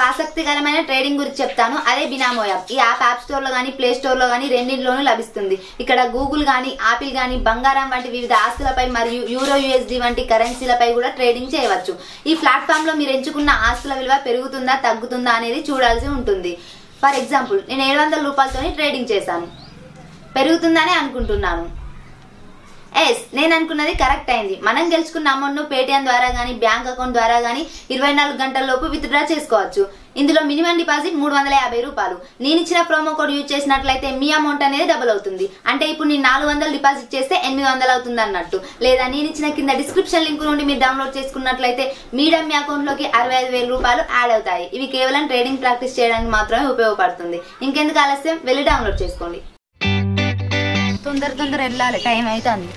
ఆసక్తికరమైన ట్రేడింగ్ గురించి చెప్తాను అదే బినామో యాప్ ఈ యాప్ యాప్ స్టోర్ లో కానీ ప్లే స్టోర్ లో కానీ రెండింటిలోనూ లభిస్తుంది ఇక్కడ గూగుల్ కానీ ఆపిల్ కానీ బంగారం వంటి వివిధ ఆస్తులపై మరియు యూరో యూఎస్డి వంటి కరెన్సీలపై కూడా ట్రేడింగ్ చేయవచ్చు ఈ ప్లాట్ఫామ్ లో మీరు ఎంచుకున్న ఆస్తుల విలువ పెరుగుతుందా తగ్గుతుందా అనేది చూడాల్సి ఉంటుంది ఫర్ ఎగ్జాంపుల్ నేను ఏడు వందల రూపాయలతోని ట్రేడింగ్ చేశాను పెరుగుతుందని అనుకుంటున్నాను ఎస్ నేను అనుకున్నది కరెక్ట్ అయింది మనం గెలుచుకున్న అమౌంట్ ను పేటిఎం ద్వారా గానీ బ్యాంక్ అకౌంట్ ద్వారా గానీ ఇరవై నాలుగు గంటల లోపు విత్డ్రా చేసుకోవచ్చు ఇందులో మినిమం డిపాజిట్ మూడు వందల యాభై రూపాయలు నేను ఇచ్చిన ప్రోమో కోడ్ యూజ్ చేసినట్లయితే మీ అమౌంట్ అనేది డబుల్ అవుతుంది అంటే ఇప్పుడు నేను నాలుగు వందలు డిపాజిట్ చేస్తే ఎనిమిది వందలు అవుతుంది అన్నట్టు లేదా నేను ఇచ్చిన కింద డిస్క్రిప్షన్ లింక్ నుండి మీరు డౌన్లోడ్ చేసుకున్నట్లయితే మీ డమ్మీ అకౌంట్ లోకి అరవై ఐదు వేల రూపాయలు యాడ్ అవుతాయి ఇవి కేవలం ట్రేడింగ్ ప్రాక్టీస్ చేయడానికి మాత్రమే ఉపయోగపడుతుంది ఇంకెందుకు ఆలస్యం వెళ్ళి డౌన్లోడ్ చేసుకోండి తొందర తొందర వెళ్ళాలి టైం అవుతుంది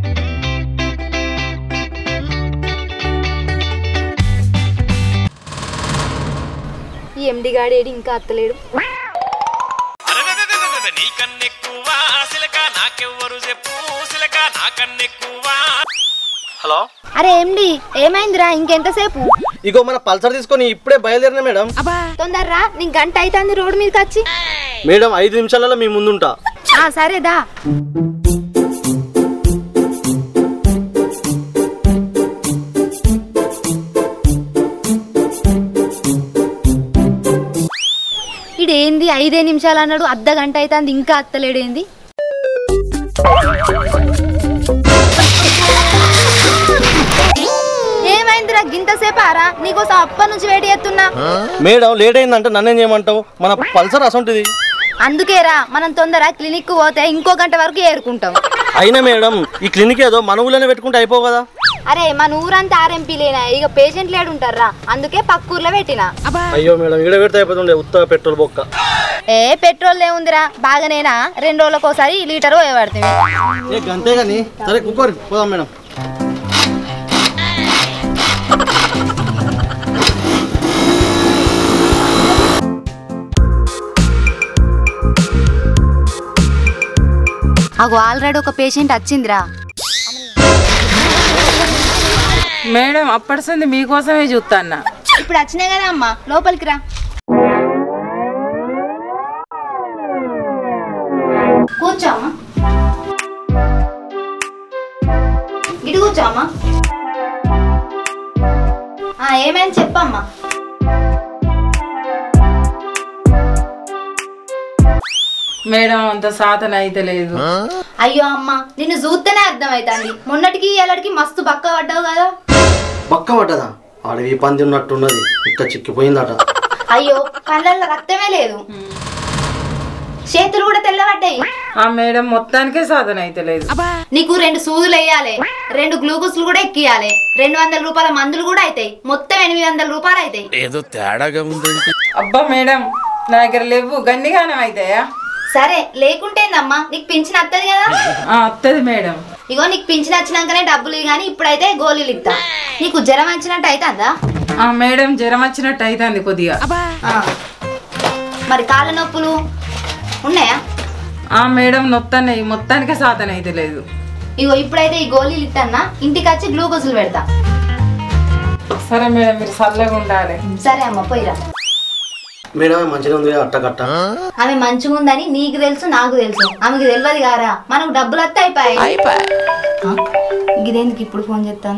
ఈ ఎండి గాడేడి ఇంకా అత్తలేడు అరెరెరెరెరెరె, నీకన్నెక్కువ సిలక నాకెవ్వరు చెప్పు సిలక నాకన్నెక్కువ హలో అరే ఎండి ఏమైందిరా ఇంకెంతసేపు ఇగో మన పల్సర్ తీసుకొని ఇప్పుడే బయలుదేరినా మేడం తొందరరా నీ గంట అవుతుంది రోడ్డు మీదకి వచ్చి మేడం ఐదు నిమిషాలలో మీ ముందుంటా ఆ సరేదా ఇడేంది ఐదే నిమిషాలు అన్నాడు అర్ధ గంట అవుతుంది ఇంకా అత్తలేడేంది ఏమైందిరా గింతసేపు ఆరా నీకోసం అప్పటి నుంచి వేడి ఎత్తున్నా మేడం లేట్ అయిందంటే నన్నేం చేయమంటావు మన పల్సర్ అసంటిది అందుకేరా మనం తొందర క్లినిక్ పోతే ఇంకో గంట వరకు ఏరుకుంటాం అయినా మేడం ఈ క్లినిక్ ఏదో మన ఊళ్ళోనే పెట్టుకుంటే అయిపో కదా అరే మన ఊరంతా ఆర్ఎంపీ లేనా ఇక పేషెంట్ లేడు ఉంటారా అందుకే పక్క ఊర్లో పెట్టిన అయ్యో మేడం ఇక్కడ పెడితే అయిపోతుండే ఉత్తగా పెట్రోల్ బొక్క ఏ పెట్రోల్ ఏముందిరా బాగానేనా రెండు రోజులకు ఒకసారి లీటర్ పోయబడుతుంది ఏ గంతే కానీ సరే కుక్కర్ పోదాం మేడం అగో ఆల్రెడీ ఒక పేషెంట్ వచ్చిందిరా మేడం అప్పటి సంది మీకోసమే చూస్తాన్నా ఇప్పుడు వచ్చినాయి కదా అమ్మా లోపలికి రా కూర్చోమ్మా ఇటు కూర్చోమ్మా ఆ, ఏమైంది చెప్పమ్మా మేడం అంత సాధన అయితే లేదు అయ్యో అమ్మ నిన్ను చూస్తేనే అర్థమవుతుంది మొన్నటికి ఇలాడికి మస్తు బక్క పడ్డావు కదా బక్క పడ్డదా అడవి పంది ఉన్నట్టున్నది ఇక్క చిక్కిపోయిందట అయ్యో కళ్ళల్లో రక్తమే లేదు చేతులు కూడా తెల్లబడ్డాయి ఆ మేడం మొత్తానికే సాధన అయితే లేదు నీకు రెండు సూదులు వేయాలి రెండు గ్లూకోజ్లు కూడా ఎక్కియాలి రెండు వందల రూపాయల మందులు కూడా అవుతాయి మొత్తం ఎనిమిది వందల రూపాయలు అవుతాయి ఏదో తేడాగా ఉందండి అబ్బా మేడం నా దగ్గర లేవు గన్నిగానం అవుతాయా సరే లేకుంటేందమ్మా నీకు పింఛన్ వస్తుంది కదా ఆ, వత్తది మేడం ఇగో నీకు పింఛన్ వచ్చినాకనే డబ్బులు ఇవి కానీ ఇప్పుడైతే గోళీలు ఇస్తా నీకు జ్వరం వచ్చినట్టు అవుతుందా ఆ మేడం జ్వరం వచ్చినట్టు అవుతుంది కొద్దిగా ఆ. మరి కాళ్ళ నొప్పులు ఉన్నాయా ఆ మేడం నొత్తన్నాయి మొత్తానికే సాధన అయితే లేదు ఇగో ఇప్పుడైతే ఈ గోళీలు ఇస్తానా ఇంటికి వచ్చి గ్లూకోజులు పెడతా సరే మేడం మీరు చల్లగా ఉండాలి సరే అమ్మ పోయిరా మేడం మంచిగా ఉంది అట్టకట్ట ఆమె మంచిగా ఉందని నీకు తెలుసు నాకు తెలుసు ఆమెకి తెలియదు కారా మనకు డబ్బులు వస్తే అయిపోయాయి ఆ? ఇదేందుకు ఇప్పుడు ఫోన్ చేస్తాను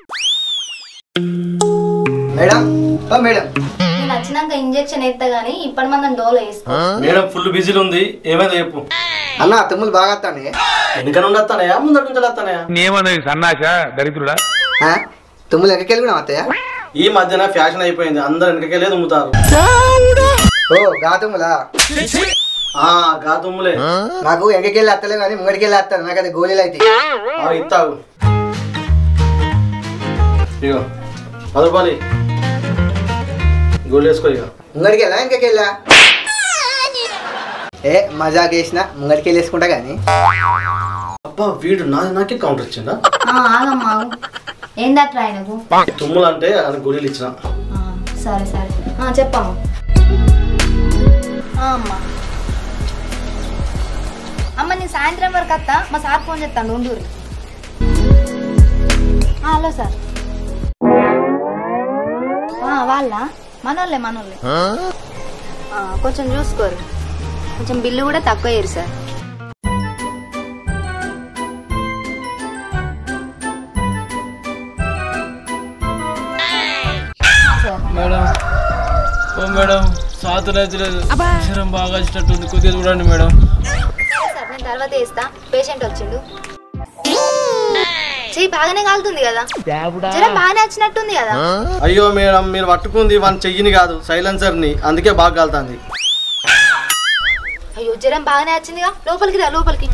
మేడం ఓ మేడం నేను వచ్చినాక ఇంజెక్షన్ ఎత్తా గానీ ఇప్పటి మనం డోలో వేసుకో మేడం ఫుల్ బిజీలో ఉంది ఏమైందో చెప్పు అన్న తుమ్ములు బాగా వస్తానే వెనుక నుండి వస్తానయా ముందటి నుంచి వస్తానయా నేమన్నది సన్నాస దరిద్రుడా తుమ్ములు ఎక్కడికి కూడా వస్తాయా ఈ మధ్యన ఫ్యాషన్ అయిపోయింది అందరు వెనకకెళ్ళే తుమ్ముతారు ఓ గా తుమ్ములా ఆ గా తుమ్ములే నాకు వెనకకెళ్ళి వస్తలే కానీ ముంగడికెళ్ళి వస్తాను నాకు అది గోళీలు అయితే ఆ, ఇత్తాగు ఇగో పది రూపాయలు గోళ్ళు వేసుకో ఇక ముంగడికెళ్ళా వెనకకెళ్ళా ఏ మజాక్ వేసిన ముంగడికెళ్ళి వేసుకుంటా కానీ అబ్బా వీడు నాది నాకే కౌంటర్ ఇచ్చిందా ఆ, ఆగమ్మా ఆగు. ఏందట్రా ఆయనకు తుమ్ములు అంటే అది గోళీలు ఇచ్చిన ఆ, సరే సరే ఆ, చెప్పమ్మా ఆ, అమ్మా అమ్మ నేను సాయంత్రం వరకు వస్తా మా సార్ ఫోన్ చేస్తాను ఉండూరి హలో సార్ ఆ, వాళ్ళ మనోళ్ళే మనోళ్ళే ఆ, కొంచెం చూసుకోరు కొంచెం బిల్లు కూడా తక్కువ అయ్యారు సార్ మేడం ఓ మేడం సాతు లేదు జ్వరం బాగా వచ్చినట్టుంది కొద్దిగా చూడండి మేడం సార్ నేను తర్వాత ఇస్తా పేషెంట్ వచ్చిండు చెయ్యి బాగానే కాలుతుంది కదా జ్వరం బాగానే వచ్చినట్టుంది కదా అయ్యో మేడం మీరు పట్టుకుంది వన్ చెయ్యిని కాదు సైలెన్సర్ని అందుకే బాగా కాలుతుంది అయ్యో జ్వరం బాగానే వచ్చిందిగా లోపలికి రా లోపలికి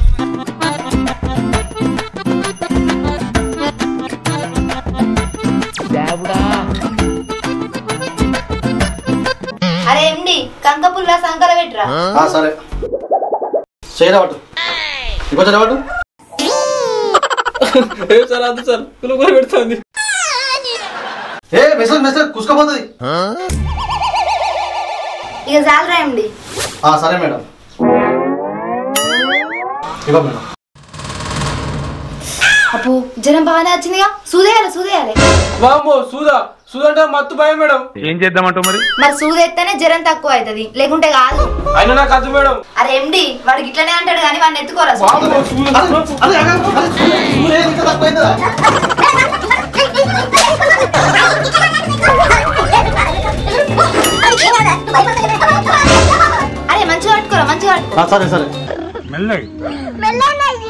అరే ఎండి కంకపుల్ల సంకల పెట్టురా ఆ, సరే చేయరా పట్టు ఇంకొంచెం పట్టు ఏ సార్ అది సార్ కూడా పెడుతుంది ఏ మెసేజ్ మెసేజ్ కుసుకపోతుంది ఇక చాలరా ఎండి ఆ, సరే మేడం ఇవ్వ మేడం అప్పు జ్వరం బాగానే వచ్చిందిగా సూదేయాలి సూదేయాలి వామ్మో సూదా సూదా అంటే మత్తు భయం మేడం ఏం చేద్దామంటావు మరి మరి సూదెత్తేనే జ్వరం తక్కువ అవుతుంది లేకుంటే కాదు అయినా నాకు అద్దు మేడం అరే ఎండి వాడికి ఇట్లనే అంటాడు కానీ వాడిని ఎత్తుకోరా వామ్మో, సూదా. అరే, అరే, అరే, అరే, చూడే, ఇంకా తక్కువైందా? అరే మంచిగా పట్టుకోరా మంచిగా పట్టుకో ఆ, సరే సరే మెల్లగా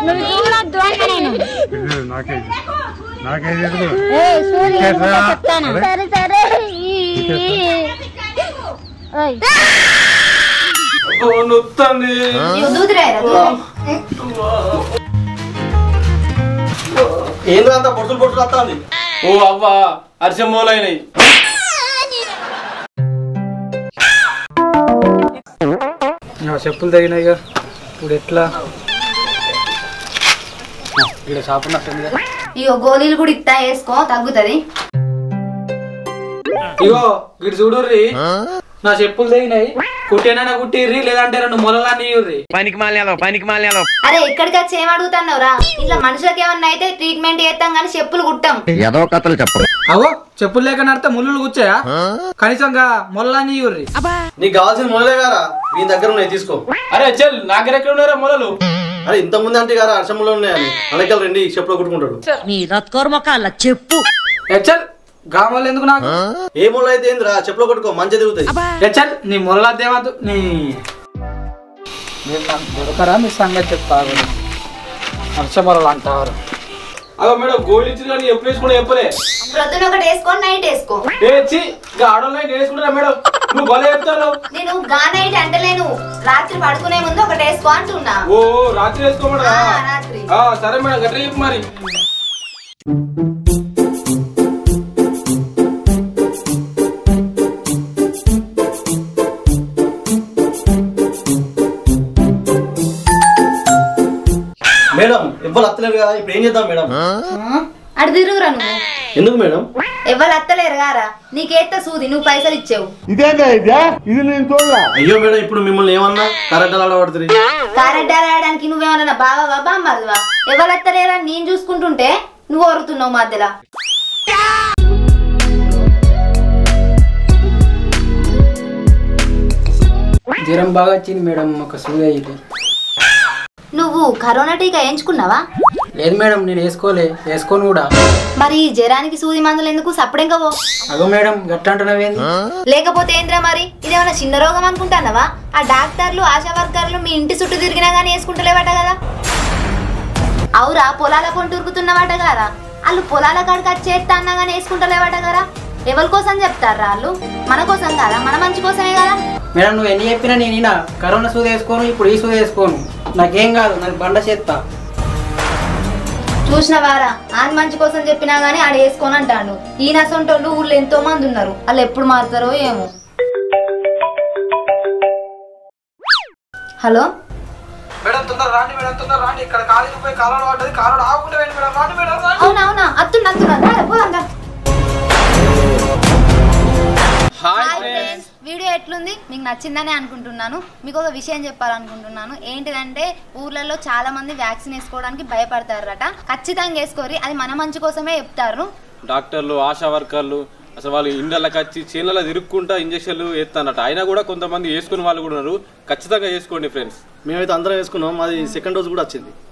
ఇది నాకే ఇది. నాకే ఇది ఎదుగు. ఇచ్చేసా? అరే, ఓ నొత్తంది ఇగో దూదిరాయరా ఏందో అంత పొడుచులు పొడుచులు వస్తుంది ఓ అవ్వా అరిసెమ్మోలైనాయి చెప్పులు తగినాయిగా ఇప్పుడు ఎట్లా ఇక్కడ చాపున్నట్టుంది ఇగో గోళీలు కూడా ఇస్తా వేసుకో తగ్గుతుంది ఇగో గిడి చూడుర్రి నా చెప్పులు తెగినాయి కుట్టేనైనా కుట్టిర్రి లేదంటే రెండు మొలలన్నీ ఇవ్వర్రి పనికి మాల్యాలో పనికి మాల్యాలో అరే ఎక్కడికి వచ్చి ఏం అడుగుతున్నావురా ఇట్లా మనుషులకు ఏమన్నా అయితే ట్రీట్మెంట్ చేస్తాం కానీ చెప్పులు కుట్టాం ఏదో కథలు చెప్పరు అవో చెప్పులు లేక నడితే ముళ్ళు కూర్చాయా కనీసంగా మొలలన్నీ ఇవ్వర్రి నీకు కావాల్సిన మొదలే గారా మీ దగ్గర ఉన్నాయి తీసుకో అరే చెల్ నా దగ్గర ఎక్కడ ఉన్నారా మొలలు అరే ఇంత ముందు అంటే గారా అర్షంలో ఉన్నాయని అలాగే రండి చెప్పులో కుట్టుకుంటాడు నీ రత్కోర్మకాల చెప్పు హెచ్చల్ గామలు ఎందుకు నాకు ఏ మొల అయితే ఏందిరా చెప్పులో కొట్టుకో మంచి తిరుగుతాయి హెచ్చల్ నీ మొలలద్దేమద్దు నీ మీరు నాకు దొరకరా మీ సంగతి చెప్తారు హర్షమొలలు అంటారు అదో మేడం గోల్డ్ ఇచ్చి కానీ ఎప్పుడు వేసుకున్నా చెప్పలే ప్రొద్దున ఒకటి వేసుకో నైట్ వేసుకో ఏ చి ఇంకా ఆడోళ్ళు వేసుకుంటారా మేడం నువ్వు భలే చెప్తాను నేను గా నైట్ అంటలేను రాత్రి పడుకునే ముందు ఒకటి వేసుకో అంటున్నా ఓ రాత్రి వేసుకోమడా ఆ, రాత్రి ఆ, సరే మేడం గట్రా చెప్పు మరి మేడం ఎవ్వరు అత్తలేరు కదా ఇప్పుడు ఏం చేద్దాం మేడం అడు తిరుగురా నువ్వు ఎందుకు మేడం ఎవరు అత్తలేరు గారా నీకేత్త సూది నువ్వు పైసలు ఇచ్చావు అయ్యో మేడం ఇప్పుడు మిమ్మల్ని ఏమన్నా కరెక్ట్ అలా పడుతుంది కారెడ్డా రాయడానికి నువ్వేమన్నా బావా బామ్మరువా ఎవరు అత్తలేరా నేను చూసుకుంటుంటే నువ్వు ఒరుతున్నావు మధ్యలో జ్వరం బాగా వచ్చింది మేడం ఒక సూది అయ్యింది నువ్వు కరోనా టీకా వేయించుకున్నావా లేదు మేడం నేను వేసుకోలే వేసుకోను కూడా మరి ఈ జ్వరానికి సూది మందులు ఎందుకు సప్పుడేంగా పో అగో మేడం గట్ట అంటున్నావేంది లేకపోతే ఏంద్రా మరి ఇదేమన్నా చిన్న రోగం అనుకుంటానవా ఆ డాక్టర్లు ఆశా వర్కర్లు మీ ఇంటి చుట్టూ తిరిగినా గానీ వేసుకుంటలేవట కదా అవురా పొలాల కొంట ఉరుకుతున్నవాట కదా వాళ్ళు పొలాల కాడికి వచ్చి చేస్తా అన్నా గానీ వేసుకుంటలేవట కదా ఎవరి కోసం చెప్తారా వాళ్ళు మన కోసం కాదా మన మంచి కోసమే కదా మేడం నువ్వు ఎన్ని చెప్పినా నేను ఈయన కరోనా సూది వేసుకోను ఇప్పుడు ఈ సూది వేసుకోను నాకేం కాదు నాకు బండ చేస్తా చూసిన వారా ఆయన మంచి కోసం చెప్పినా గానీ ఆడ వేసుకొని అంటాడు ఈయన అసొంటోళ్ళు ఊళ్ళో ఎంతో మంది ఉన్నారు వాళ్ళు ఎప్పుడు మారుతారో ఏమో హలో మేడం తొందర రాండి మేడం తొందర రాండి ఇక్కడ కాలేజీ పోయి కాలంలో పడ్డది కాలంలో ఆగుంటే వెళ్ళి మేడం రాండి మేడం రాండి. అవునా అవునా అత్తుండ అత్తుండ పోదా hi hi friends friends video ఎట్లుంది మీకు నచ్చిందని అనుకుంటున్నాను మీకు ఒక విషయం చెప్పాలనుకుంటున్నాను ఏంటిదంటే ఊర్లలో చాలా మంది వ్యాక్సిన్ వేసుకోవడానికి భయపడతారట ఖచ్చితంగా వేసుకోరి అది మన మంచి కోసమే చెప్తారు డాక్టర్లు ఆశా వర్కర్లు అసలు వాళ్ళు ఇండ్లకి వచ్చి చేనులలో తిరుక్కుంటా ఇంజక్షన్లు వేస్తానట అయినా కూడా కొంతమంది వేసుకునే వాళ్ళు కూడా ఉన్నారు ఖచ్చితంగా వేసుకోండి ఫ్రెండ్స్ మేమైతే అందరం వేసుకున్నాం మాది సెకండ్ డోస్ కూడా వచ్చింది